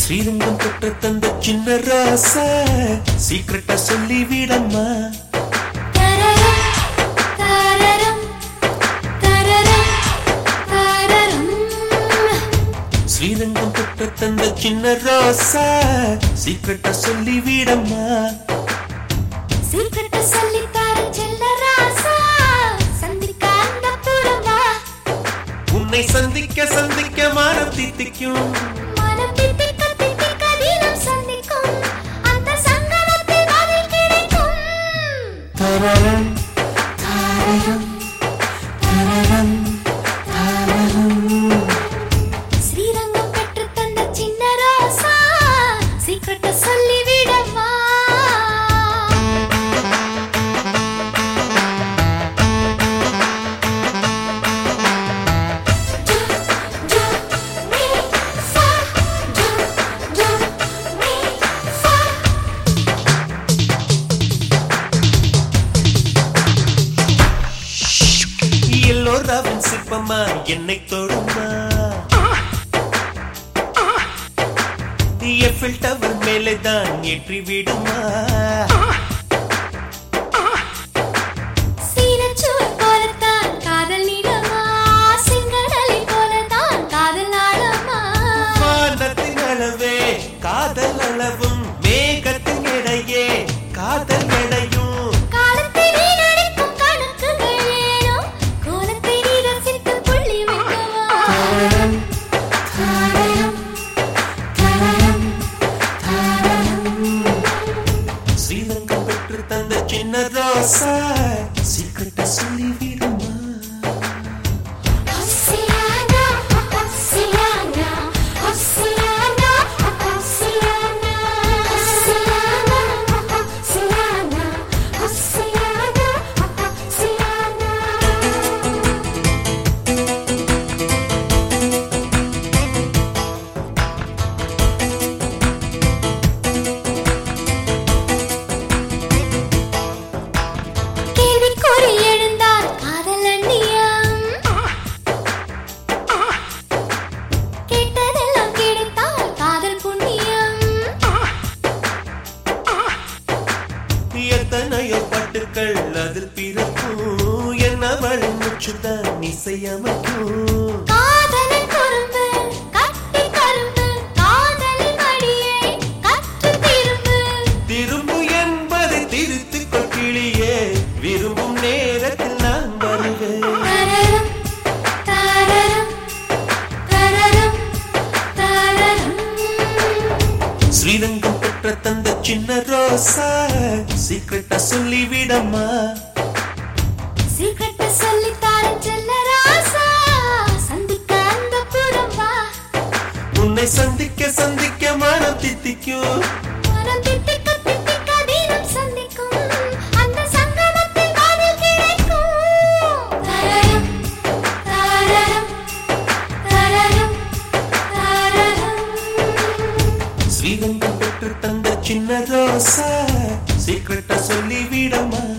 ஸ்ரீரங்கம் பெற்ற தந்த சின்ன ராசா சீக்கிரட்டா சொல்லி விடம்மா தரரம் தரரம் தரரம் தரரம் ஸ்ரீரங்கம் பெற்ற தந்த சின்ன ராசா சீக்கிரட்டா சொல்லி விடம்மா சீக்கிரட்ட சொல்லித்தார செல்ல ராசா சந்திக்க அந்த புறமா உன்னை சந்திக்க சந்திக்க மனம் தித்திக்கும் மனம் தித்திக்க தித்திக்க தினம் சந்திக்கும் அந்த சங்கடத்தில் பதில் கிடைக்கும் தரரம் தாரரம் தரரம் ஸ்ரீரங்கம் பெற்று தந்த சின்ன ராசா சீக்கிரட்ட சொல்லி விடமா எல்லோராவின் சிற்பமா என்னை தொடுமா எஃபில் டவர் மேலே தான் ஏற்றி விடுமா சீனச்சுவர் போலத்தான் காதல் நீளமா செங்கடலை போலத்தான் காதல் ஆழமா வானத்தின் அளவே காதல் அளவும் மேகத்தின் இடையே காதல் எடையும் காலத்தை வீணடிக்கும் கணக்குகள் ஏனோ கோலத்தை நீ ரசித்து புள்ளி வைக்கவா ஸ்ரீலங்கம் பெற்று தந்த சின்ன ரோசா சீக்கிரட்டா சொல்லி விடுமா Oceana, Oceana, Oceana, Oceana, Oceana, Oceana, Oceana, Oceana. கேள்விக்குறி எழுந்தால் காதல் அந்நியம் கேட்டதெல்லாம் கிடைத்தால் காதல் புண்ணியம் எத்தனையோ பாட்டுக்கள் அதில் பிறக்கும் என்னவள் முச்சுதான் இசையமைக்கும் காதலின் குறும்பு கட்டி கரும்பு காதலின் மடியை கற்று திரும்பு திரும்பு என்பதை திருத்திக் கொள்கிளியே விரும்பும் நேரத்தில் நான் வருவேன் தரரம் தரரம் தரரம் தரரம் ஸ்ரீரங்கம் பெற்ற தந்த சின்ன ரோசா சீக்கிரட்டா சொல்லி விடமா சீக்கிரட்ட சொல்லித்தாரன் செல்ல ராசா சந்திக்க அந்த புறம் வா உன்னை சந்திக்க சந்திக்க மனம் தித்திக்கும் மனம் தித்திக்க தித்திக்க தினம் சந்திக்கும் அந்த சங்கமத்தில் பதில் கிடைக்கும் தரரம் தரரம் தரரம் தரரம் ஸ்ரீரங்கம் பெற்று தந்த சின்ன ரோசா சீக்கிரட்டா சொல்லி விடமா